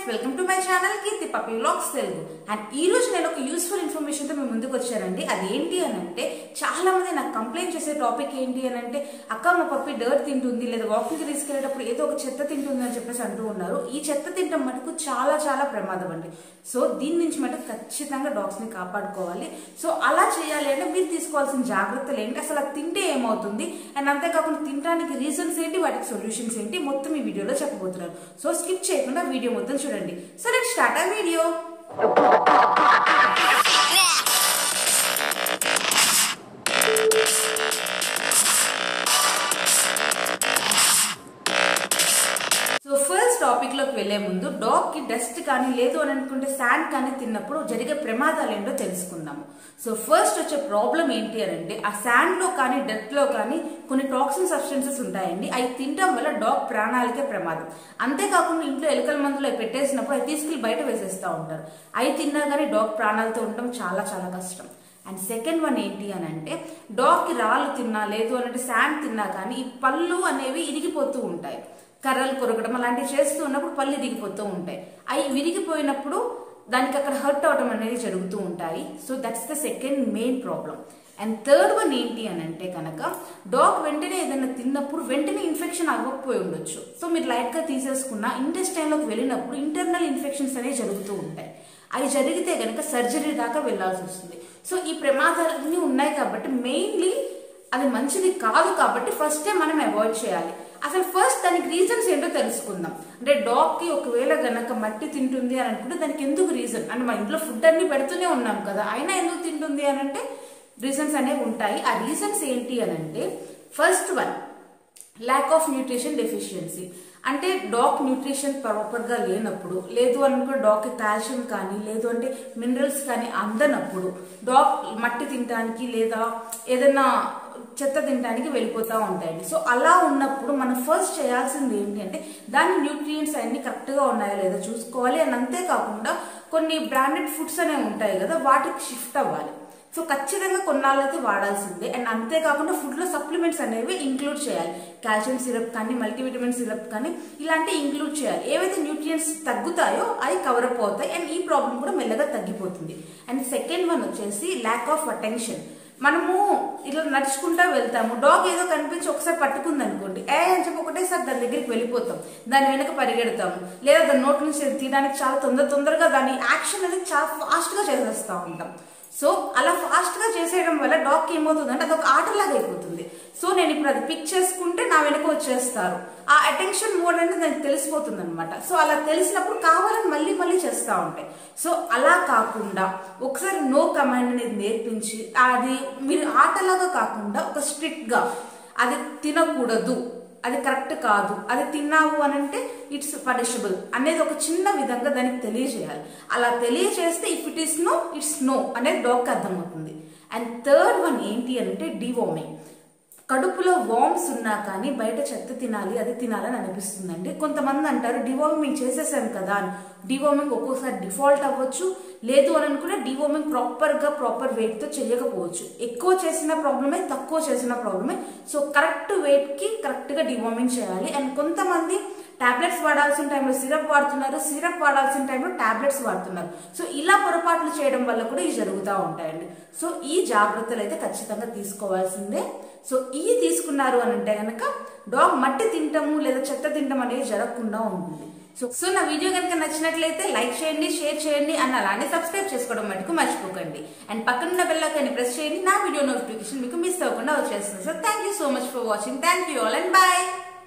welcome to my channel Keerthi Pappi vlogs Telugu and ఈ రోజు నేను ఒక యూస్ఫుల్ ఇన్ఫర్మేషన్ తో మీ ముందుకు వచ్చానండి అది ఏంటి అని అంటే చాలా మంది నాకు కంప్లైంట్ చేసే టాపిక్ ఏంటి అని అంటే అక్క మా పప్పి డర్ట్ తింటుంది లేదా వాకింగ్ తీసుకెళ్ళేటప్పుడు ఏదో ఒక చెత్త తింటుంది అని చెప్పేసి అంటూ ఉన్నారు ఈ చెత్త తినడం మటుకు చాలా చాలా ప్రమాదం అండి సో దీని నుంచి మటుకు ఖచ్చితంగా డాగ్స్ ని కాపాడుకోవాలి సో అలా చేయాలి అంటే మీరు తీసుకోవాల్సిన జాగ్రత్తలు ఏంటి అసలు అది తింటే ఏమవుతుంది అండ్ అంతేకాకుండా తినడానికి రీజన్స్ ఏంటి వాటికి సొల్యూషన్స్ ఏంటి మొత్తం ఈ వీడియోలో చెప్పబోతున్నాను సో స్కిప్ చేయకుండా వీడియో మొత్తం చూడండి so let start uh video so first topic లోకి వెళ్లే ముందు డాగ్ కి డస్ట్ కానీ లేదు అని అనుకుంటే శాండ్ కానీ తిన్నప్పుడు జరిగే ప్రమాదాలు ఏంటో తెలుసుకుందాము సో ఫస్ట్ వచ్చే ప్రాబ్లం ఏంటి అని అంటే ఆ శాండ్ లో కానీ డస్ట్ లో కానీ కొన్ని టాక్సిన్ సబ్స్టెన్సెస్ ఉంటాయండి అవి తినడం వల్ల డాగ్ ప్రాణాలకే ప్రమాదం అంతేకాకుండా ఇంట్లో ఎలుకల మందులు అవి పెట్టేసినప్పుడు అవి తీసుకెళ్లి బయట వేసేస్తూ ఉంటారు అవి తిన్నా కానీ డాగ్ ప్రాణాలతో ఉండడం చాలా చాలా కష్టం అండ్ సెకండ్ వన్ ఏంటి అని అంటే డాగ్కి రాళ్ళు తిన్నా లేదు అని అంటే శాండ్ తిన్నా కానీ ఈ పళ్ళు అనేవి ఇరిగిపోతూ ఉంటాయి కర్రలు కొరకడం అలాంటివి చేస్తూ ఉన్నప్పుడు పళ్ళు ఇరిగిపోతూ ఉంటాయి అవి విరిగిపోయినప్పుడు దానికి అక్కడ హర్ట్ అవడం అనేది జరుగుతూ ఉంటాయి so that's the second main problem and third one ఏంటి అని అంటే కనుక డాగ్ వెంటనే ఏదైనా తిన్నప్పుడు వెంటనే ఇన్ఫెక్షన్ అవ్వకపోయి ఉండొచ్చు సో మీరు లైట్గా తీసేసుకున్న ఇంటెస్టైన్లోకి వెళ్ళినప్పుడు ఇంటర్నల్ ఇన్ఫెక్షన్స్ అనేవి జరుగుతూ ఉంటాయి అవి జరిగితే కనుక సర్జరీ దాకా వెళ్లాల్సి వస్తుంది సో ఈ ప్రమాదాలన్నీ ఉన్నాయి కాబట్టి మెయిన్లీ అది మంచిది కాదు కాబట్టి ఫస్టే మనం అవాయిడ్ చేయాలి అసలు ఫస్ట్ దానికి రీజన్స్ ఏంటో తెలుసుకుందాం అంటే డాగ్ కి ఒకవేళ గనక మట్టి తింటుంది అని అనుకుంటే దానికి ఎందుకు రీజన్ అంటే మన ఇంట్లో ఫుడ్ అన్ని పెడుతూనే ఉన్నాం కదా అయినా ఎందుకు తింటుంది అని అంటే రీజన్స్ అనేవి ఉంటాయి ఆ రీజన్స్ ఏంటి అని అంటే first one lack of nutrition deficiency అంటే డాగ్ న్యూట్రిషన్ ప్రాపర్గా లేనప్పుడు లేదు అనుకో డాగ్కి కాల్షియం కానీ లేదు అంటే మినరల్స్ కానీ అందనప్పుడు డాగ్ మట్టి తినడానికి లేదా ఏదైనా చెత్త తినడానికి వెళ్ళిపోతూ ఉంటాయండి సో అలా ఉన్నప్పుడు మనం ఫస్ట్ చేయాల్సింది ఏంటి అంటే దాని న్యూట్రియంట్స్ అన్ని కరెక్ట్గా ఉన్నాయో లేదో చూసుకోవాలి అండ్ అంతేకాకుండా కొన్ని బ్రాండెడ్ ఫుడ్స్ అనేవి ఉంటాయి కదా వాటికి షిఫ్ట్ అవ్వాలి సో ఖచ్చితంగా కొన్నాళ్ళైతే వాడాల్సిందే అండ్ అంతేకాకుండా ఫుడ్లో సప్లిమెంట్స్ అనేవి ఇంక్లూడ్ చేయాలి కాల్షియం సిరప్ కానీ మల్టీవిటమిన్ సిరప్ కానీ ఇలాంటివి ఇంక్లూడ్ చేయాలి ఏవైతే న్యూట్రియంట్స్ తగ్గుతాయో అవి కవర్ అప్ అవుతాయి అండ్ ఈ ప్రాబ్లం కూడా మెల్లగా తగ్గిపోతుంది అండ్ సెకండ్ వన్ వచ్చేసి ల్యాక్ ఆఫ్ అటెన్షన్ మనము ఇట్లా నడుచుకుంటా వెళ్తాము డాగ్ ఏదో కనిపించి ఒకసారి పట్టుకుంది అనుకోండి ఏ అని చెప్పి ఒకటేసారి దాని దగ్గరికి వెళ్ళిపోతాం దాని వెనక పరిగెడతాము లేదా దాని నోట్ నుంచి తీయడానికి చాలా తొందర తొందరగా దాని యాక్షన్ అనేది చాలా ఫాస్ట్గా చేసేస్తూ ఉంటాం సో అలా ఫాస్ట్గా చేసేయడం వల్ల డాగ్కి ఏమవుతుందంటే అది ఒక ఆటలాగా అయిపోతుంది సో నేను ఇప్పుడు అది పిక్ చేసుకుంటే నా వెనక వచ్చేస్తారు ఆ అటెన్షన్ మోడ్ అనేది దానికి తెలిసిపోతుంది అనమాట సో అలా తెలిసినప్పుడు కావాలని మళ్ళీ మళ్ళీ చేస్తూ ఉంటాయి సో అలా కాకుండా ఒకసారి నో కమాండ్ అనేది నేర్పించి అది మీరు ఆటలాగా కాకుండా ఒక స్ట్రిక్ట్గా అది తినకూడదు అది కరెక్ట్ కాదు అది తిన్నావు అని అంటే ఇట్స్ పనిషబుల్ అనేది ఒక చిన్న విధంగా దానికి తెలియజేయాలి అలా తెలియజేస్తే if it is no it's no అనేది డాక్కి అర్థమవుతుంది అండ్ థర్డ్ వన్ ఏంటి అంటే డివోమింగ్ కడుపులో వామ్స్ ఉన్నా కానీ బయట చెత్త తినాలి అది తినాలని అనిపిస్తుందండి కొంతమంది అంటారు డివార్మింగ్ చేసేసాం కదా అని డివార్మింగ్ ఒక్కోసారి డిఫాల్ట్ అవ్వచ్చు లేదు అని అనుకుంటే డివార్మింగ్ ప్రాపర్గా ప్రాపర్ వెయిట్తో చేయకపోవచ్చు ఎక్కువ చేసిన ప్రాబ్లమే తక్కువ చేసిన ప్రాబ్లమే సో కరెక్ట్ వెయిట్కి కరెక్ట్గా డివార్మింగ్ చేయాలి అండ్ కొంతమంది టాబ్లెట్స్ వాడాల్సిన టైంలో సిరప్ వాడుతున్నారు సిరప్ వాడాల్సిన టైంలో టాబ్లెట్స్ వాడుతున్నారు సో ఇలా పొరపాట్లు చేయడం వల్ల కూడా ఇవి జరుగుతూ ఉంటాయండి సో ఈ జాగ్రత్తలు అయితే ఖచ్చితంగా తీసుకోవాల్సిందే సో ఇవి తీసుకున్నారు అని అంటే కనుక డాగ్ మట్టి తింటాము లేదా చెత్త తింటాం అనేది జరగకుండా ఉంటుంది సో సో నా వీడియో కనుక నచ్చినట్లయితే లైక్ చేయండి షేర్ చేయండి అండ్ అలానే సబ్స్క్రైబ్ చేసుకోవడం మటుకు మర్చిపోకండి అండ్ పక్కనున్న బెల్లైకాన్ని ప్రెస్ చేయండి నా వీడియో నోటిఫికేషన్ మీకు మిస్ అవ్వకుండా వచ్చేస్తుంది so thank you so much for watching thank you all and bye